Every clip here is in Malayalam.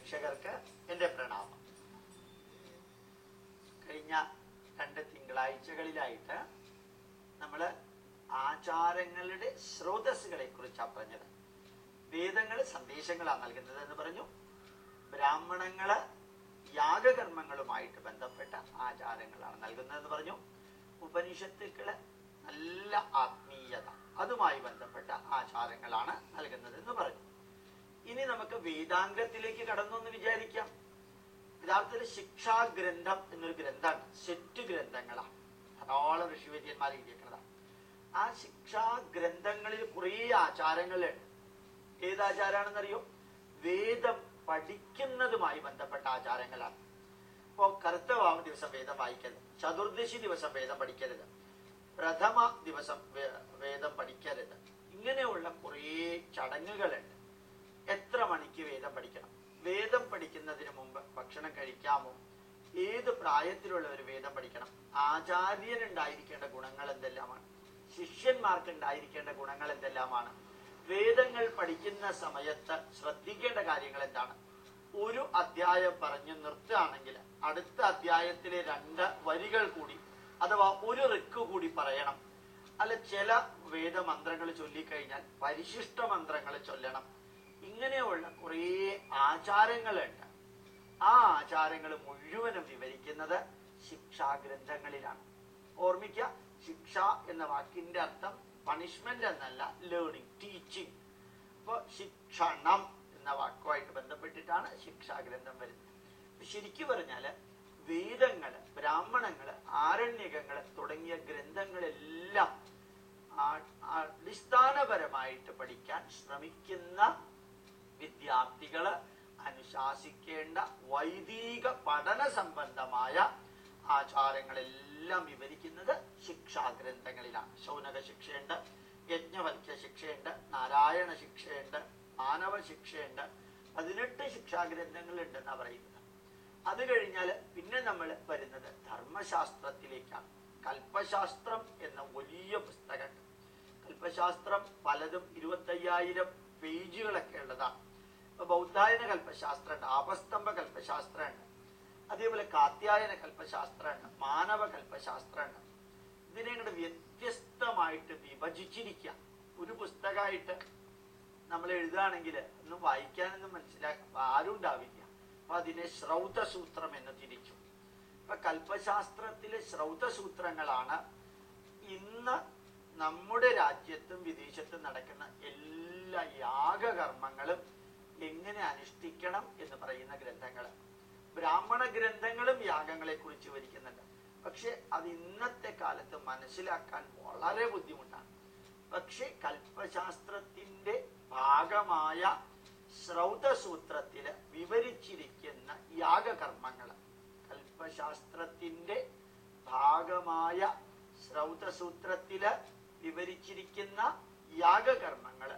പ്രേക്ഷകർക്ക് എൻ്റെ പ്രണാമം കഴിഞ്ഞ രണ്ട് തിങ്കളാഴ്ചകളിലായിട്ട് നമ്മൾ ആചാരങ്ങളുടെ സ്രോതസ്സുകളെ കുറിച്ചാണ് പറഞ്ഞത് വേദങ്ങൾ സന്ദേശങ്ങളാണ് നൽകുന്നത് എന്ന് പറഞ്ഞു ബ്രാഹ്മണങ്ങള് യാഗകർമ്മങ്ങളുമായിട്ട് ബന്ധപ്പെട്ട ആചാരങ്ങളാണ് നൽകുന്നതെന്ന് പറഞ്ഞു ഉപനിഷത്തുക്കള് നല്ല ആത്മീയത അതുമായി ബന്ധപ്പെട്ട ആചാരങ്ങളാണ് നൽകുന്നതെന്ന് പറഞ്ഞു ഇനി നമുക്ക് വേദാംഗത്തിലേക്ക് കടന്നു എന്ന് വിചാരിക്കാം യഥാർത്ഥത്തിൽ ശിക്ഷാഗ്രന്ഥം എന്നൊരു ഗ്രന്ഥമാണ് സെറ്റ് ഗ്രന്ഥങ്ങളാണ് ധാരാളം ഋഷിവര്യന്മാർ എഴുതിയേക്കുന്നതാണ് ആ ശിക്ഷാ ഗ്രന്ഥങ്ങളിൽ കുറേ ആചാരങ്ങളുണ്ട് ഏത് ആചാരാണെന്നറിയോ വേദം പഠിക്കുന്നതുമായി ബന്ധപ്പെട്ട ആചാരങ്ങളാണ് ഇപ്പോ കറുത്തവാമ ദിവസം വേദം വായിക്കരുത് ചതുർദശി ദിവസം വേദം പഠിക്കരുത് പ്രഥമ ദിവസം വേ- വേദം പഠിക്കരുത് ഇങ്ങനെയുള്ള കുറേ ചടങ്ങുകളുണ്ട് എത്ര മണിക്ക് വേദം പഠിക്കണം വേദം പഠിക്കുന്നതിന് മുമ്പ് ഭക്ഷണം കഴിക്കാമോ ഏത് പ്രായത്തിലുള്ളവർ വേദം പഠിക്കണം ആചാര്യനുണ്ടായിരിക്കേണ്ട ഗുണങ്ങൾ എന്തെല്ലാമാണ് ശിഷ്യന്മാർക്ക് ഉണ്ടായിരിക്കേണ്ട ഗുണങ്ങൾ എന്തെല്ലാമാണ് വേദങ്ങൾ പഠിക്കുന്ന സമയത്ത് ശ്രദ്ധിക്കേണ്ട കാര്യങ്ങൾ എന്താണ് ഒരു അധ്യായം പറഞ്ഞു നിർത്തുകയാണെങ്കിൽ അടുത്ത അധ്യായത്തിലെ രണ്ട് വരികൾ കൂടി അഥവാ ഒരു റിക്ക് കൂടി പറയണം അല്ല ചില വേദമന്ത്രങ്ങൾ ചൊല്ലിക്കഴിഞ്ഞാൽ പരിശിഷ്ട മന്ത്രങ്ങൾ ചൊല്ലണം ഇങ്ങനെയുള്ള കുറേ ആചാരങ്ങളുണ്ട് ആ ആചാരങ്ങൾ മുഴുവനും വിവരിക്കുന്നത് ശിക്ഷാഗ്രന്ഥങ്ങളിലാണ് ഓർമ്മിക്കുക ശിക്ഷ എന്ന വാക്കിന്റെ അർത്ഥം പണിഷ്മെന്റ് എന്നല്ല ലേണിംഗ് ടീച്ചിങ് അപ്പൊ ശിക്ഷണം എന്ന വാക്കുമായിട്ട് ബന്ധപ്പെട്ടിട്ടാണ് ശിക്ഷാഗ്രന്ഥം വരുന്നത് അപ്പൊ ശരിക്കു പറഞ്ഞാല് വേദങ്ങള് ബ്രാഹ്മണങ്ങള് ആരണ്യകങ്ങള് തുടങ്ങിയ ഗ്രന്ഥങ്ങളെല്ലാം ആ- അടിസ്ഥാനപരമായിട്ട് പഠിക്കാൻ ശ്രമിക്കുന്ന വിദ്യാർത്ഥികള് അനുശാസിക്കേണ്ട വൈദിക പഠന സംബന്ധമായ ആചാരങ്ങളെല്ലാം വിവരിക്കുന്നത് ശിക്ഷാഗ്രന്ഥങ്ങളിലാണ് ശൗനക ശിക്ഷയുണ്ട് യജ്ഞവൽക്യ ശിക്ഷയുണ്ട് നാരായണ ശിക്ഷയുണ്ട് മാനവ ശിക്ഷയുണ്ട് പതിനെട്ട് ശിക്ഷാഗ്രന്ഥങ്ങളുണ്ടെന്നാ പറയുന്നത് അത് കഴിഞ്ഞാൽ പിന്നെ നമ്മൾ വരുന്നത് ധർമ്മശാസ്ത്രത്തിലേക്കാണ് കൽപ്പശാസ്ത്രം എന്ന വലിയ പുസ്തകമുണ്ട് കൽപ്പശാസ്ത്രം പലതും ഇരുപത്തയ്യായിരം പേജുകളൊക്കെ ഉള്ളതാണ് ഇപ്പൊ ബൗദ്ധായന കൽപ്പശാസ്ത്രമുണ്ട് ആപസ്തംഭ കൽപ്പശാസ്ത്രമുണ്ട് അതേപോലെ കാത്യായന കൽപ്പശാസ്ത്രമുണ്ട് മാനവ കൽപ്പശാസ്ത്രമുണ്ട് ഇതിനെ ഇങ്ങോട്ട് വ്യത്യസ്തമായിട്ട് വിഭജിച്ചിരിക്കുക ഒരു പുസ്തകമായിട്ട് നമ്മൾ എഴുതുകയാണെങ്കിൽ ഒന്നും വായിക്കാനൊന്നും മനസ്സിലാക്ക ആരും ഉണ്ടാവില്ല അപ്പൊ അതിനെ ശ്രൗതസൂത്രം എന്ന് തിരിച്ചു ഇപ്പൊ കൽപ്പശാസ്ത്രത്തിലെ ശ്രൗതസൂത്രങ്ങളാണ് ഇന്ന് നമ്മുടെ രാജ്യത്തും വിദേശത്തും നടക്കുന്ന എല്ലാ യാഗകർമ്മങ്ങളും എങ്ങനെ അനുഷ്ഠിക്കണം എന്ന് പറയുന്ന ഗ്രന്ഥങ്ങൾ ബ്രാഹ്മണ ഗ്രന്ഥങ്ങളും യാഗങ്ങളെ കുറിച്ച് വിവരിക്കുന്നുണ്ട് പക്ഷെ അത് ഇന്നത്തെ കാലത്ത് മനസ്സിലാക്കാൻ വളരെ ബുദ്ധിമുട്ടാണ് പക്ഷെ കൽപ്പശാസ്ത്രത്തിന്റെ ഭാഗമായ ശ്രൗതസൂത്രത്തില് വിവരിച്ചിരിക്കുന്ന യാഗകർമ്മങ്ങൾ കൽപ്പശാസ്ത്രത്തിന്റെ ഭാഗമായ ശ്രൗതസൂത്രത്തില് വിവരിച്ചിരിക്കുന്ന യാഗകർമ്മങ്ങൾ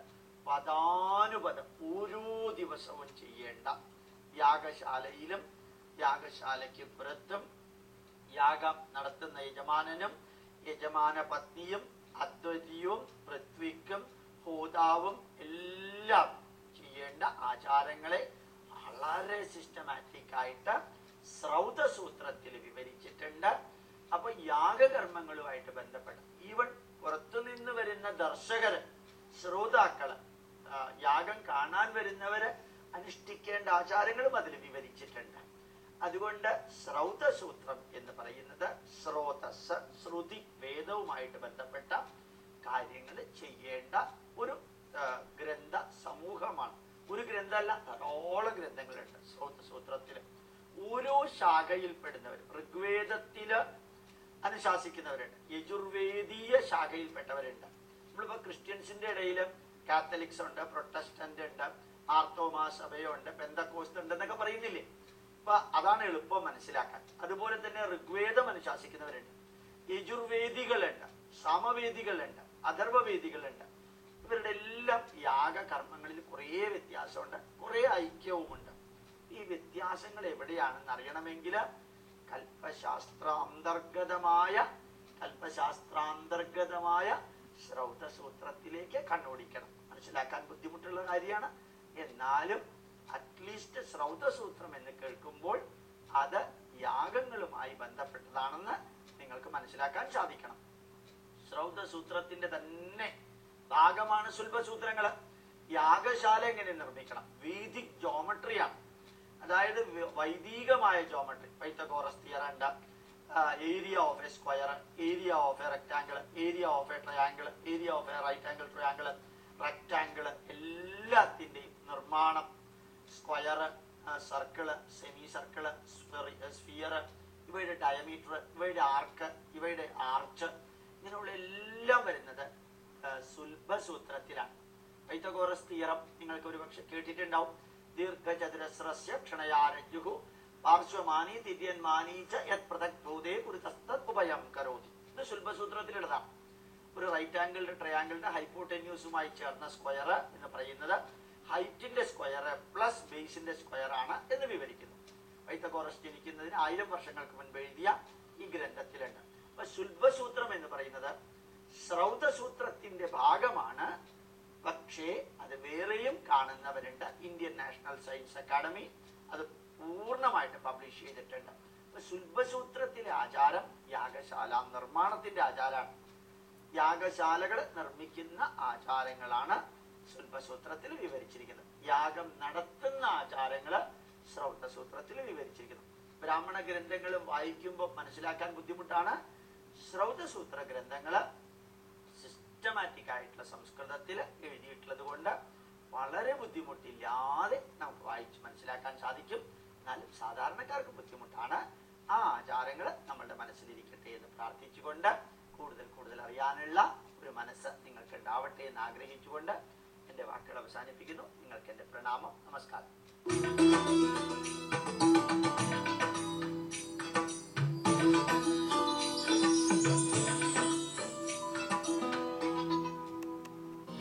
പദാനുപദം ഓരോ ദിവസവും ചെയ്യേണ്ട യാഗശാലയിലും യാഗശാലയ്ക്ക് പുറത്തും യാഗം നടത്തുന്ന യജമാനനും യജമാന പത്നിയും അദ്വൈതിയും പൃഥ്വിക്കും ഹോതാവും എല്ലാം ചെയ്യേണ്ട ആചാരങ്ങളെ വളരെ സിസ്റ്റമാറ്റിക് ആയിട്ട് ശ്രൗതസൂത്രത്തിൽ വിവരിച്ചിട്ടുണ്ട് അപ്പൊ യാഗകർമ്മങ്ങളുമായിട്ട് ബന്ധപ്പെട്ട് ഈവൻ പുറത്തുനിന്ന് വരുന്ന ദർശകര് ശ്രോതാക്കള് ആ, യാഗം കാണാൻ വരുന്നവര് അനുഷ്ഠിക്കേണ്ട ആചാരങ്ങളും അതിൽ വിവരിച്ചിട്ടുണ്ട് അതുകൊണ്ട് ശ്രൗതസൂത്രം എന്ന് പറയുന്നത് സ്രോതസ് ശ്രുതി വേദവുമായിട്ട് ബന്ധപ്പെട്ട കാര്യങ്ങൾ ചെയ്യേണ്ട ഒരു ആ, ഗ്രന്ഥ സമൂഹമാണ് ഒരു ഗ്രന്ഥമല്ല ധാരാളം ഗ്രന്ഥങ്ങളുണ്ട് സ്രോതസൂത്രത്തില് ഓരോ ശാഖയിൽപ്പെടുന്നവർ ഋഗ്വേദത്തില് അനുശാസിക്കുന്നവരുണ്ട് യജുർവേദീയ ശാഖയിൽപ്പെട്ടവരുണ്ട് നമ്മളിപ്പോ ക്രിസ്ത്യൻസിന്റെ ഇടയിൽ കാത്തലിക്സ് ഉണ്ട് പ്രൊട്ടസ്റ്റന്റ് ഉണ്ട് ആർത്തോമാ സഭയുണ്ട് പെന്തക്കോസ്റ്റ് ഉണ്ട് എന്നൊക്കെ പറയുന്നില്ലേ അപ്പൊ അതാണ് എളുപ്പം മനസ്സിലാക്കാൻ അതുപോലെ തന്നെ ഋഗ്വേദം അനുശാസിക്കുന്നവരുണ്ട് യജുർവേദികളുണ്ട് സാമവേദികളുണ്ട് അഥർവവേദികളുണ്ട് ഇവരുടെ എല്ലാം യാഗകർമ്മങ്ങളിൽ കുറേ വ്യത്യാസമുണ്ട് കുറേ ഐക്യവുമുണ്ട് ഈ വ്യത്യാസങ്ങൾ എവിടെയാണെന്ന് അറിയണമെങ്കിൽ കൽപ്പശാസ്ത്ര അന്തർഗതമായ കൽപ്പശാസ്ത്രാന്തർഗതമായ ശ്രൗതസൂത്രത്തിലേക്ക് കണ്ണോടിക്കണം മനസ്സിലാക്കാൻ ബുദ്ധിമുട്ടുള്ള കാര്യമാണ് എന്നാലും അറ്റ്ലീസ്റ്റ് ശ്രൗതസൂത്രം എന്ന് കേൾക്കുമ്പോൾ അത് യാഗങ്ങളുമായി ബന്ധപ്പെട്ടതാണെന്ന് നിങ്ങൾക്ക് മനസ്സിലാക്കാൻ സാധിക്കണം ശ്രൗതസൂത്രത്തിന്റെ തന്നെ ഭാഗമാണ് സുൽഭസൂത്രങ്ങൾ യാഗശാല എങ്ങനെ നിർമ്മിക്കണം വേദിക് ജോമട്രിയാണ് അതായത് വ- വൈദികമായ ജോമട്രി പൈത്തഗോറസ് തിയറണ്ട area of a square area of a rectangle area of a triangle area of a right angle triangle rectangle എല്ലാത്തിൻ്റെയും നിർമ്മാണം square circle semi circle sphere ഇവയുടെ ഡയമീറ്റർ ഇവയുടെ ആർക്ക് ഇവയുടെ ആർച്ച് ഇങ്ങനെയുള്ള എല്ലാം വരുന്നത് ആ, സുൽഭസൂത്രത്തിലാണ് പൈത്തഗോറസ് തിയറം നിങ്ങൾക്ക് ഒരു പക്ഷെ കേട്ടിട്ടുണ്ടാവും ദീർഘചതുരസ്രസ്യ ക്ഷണയാരഞ്ജുഹു പാർശ്വമാനി തിര്യന്മാനി ച യത് പൃഥക് ഭൂതേ പുരിതസ്തത് ഉപയം കരോതി ഇത് സുൽഭസൂത്രത്തിലുള്ളതാണ് ഒരു റൈറ്റ് ആംഗിളിന്റെ ട്രയാംഗിളിന്റെ ഹൈപ്പോടെന്യൂസുമായി ചേർന്ന സ്ക്വയർ എന്ന് പറയുന്നത് ഹൈറ്റിന്റെ സ്ക്വയർ പ്ലസ് ബേസിന്റെ സ്ക്വയർ ആണ് എന്ന് വിവരിക്കുന്നു പൈത്തഗോറസ് ജനിക്കുന്നതിന് ആയിരം വർഷങ്ങൾക്ക് മുൻപ് എഴുതിയ ഈ ഗ്രന്ഥത്തിലുണ്ട് അപ്പൊ ശുൽഭസൂത്രം എന്ന് പറയുന്നത് ശ്രൗതസൂത്രത്തിന്റെ ഭാഗമാണ് പക്ഷേ അത് വേറെയും കാണുന്നവരുണ്ട് ഇന്ത്യൻ നാഷണൽ സയൻസ് അക്കാഡമി അത് പൂർണ്ണമായിട്ട് പബ്ലിഷ് ചെയ്തിട്ടുണ്ട് അപ്പൊ ശുൽഭസൂത്രത്തിലെ ആചാരം യാഗശാല നിർമ്മാണത്തിന്റെ ആചാരമാണ് യാഗശാലകൾ നിർമ്മിക്കുന്ന ആചാരങ്ങളാണ് ശുൽഭസൂത്രത്തിൽ വിവരിച്ചിരിക്കുന്നത് യാഗം നടത്തുന്ന ആചാരങ്ങള് ശ്രൗതസൂത്രത്തിൽ വിവരിച്ചിരിക്കുന്നു ബ്രാഹ്മണ ഗ്രന്ഥങ്ങൾ വായിക്കുമ്പോൾ മനസ്സിലാക്കാൻ ബുദ്ധിമുട്ടാണ് ശ്രൗതസൂത്ര ഗ്രന്ഥങ്ങള് സിസ്റ്റമാറ്റിക് ആയിട്ടുള്ള സംസ്കൃതത്തിൽ എഴുതിയിട്ടുള്ളത് കൊണ്ട് വളരെ ബുദ്ധിമുട്ടില്ലാതെ നമുക്ക് വായിച്ച് മനസ്സിലാക്കാൻ സാധിക്കും എന്നാലും സാധാരണക്കാർക്ക് ബുദ്ധിമുട്ടാണ് ആ ആചാരങ്ങൾ നമ്മളുടെ മനസ്സിലിരിക്കട്ടെ എന്ന് പ്രാർത്ഥിച്ചുകൊണ്ട് കൂടുതൽ കൂടുതൽ അറിയാനുള്ള ഒരു മനസ്സ് നിങ്ങൾക്ക് ഉണ്ടാവട്ടെ എന്ന് ആഗ്രഹിച്ചുകൊണ്ട് എൻ്റെ വാക്കുകൾ അവസാനിപ്പിക്കുന്നു നിങ്ങൾക്ക് എൻ്റെ പ്രണാമം നമസ്കാരം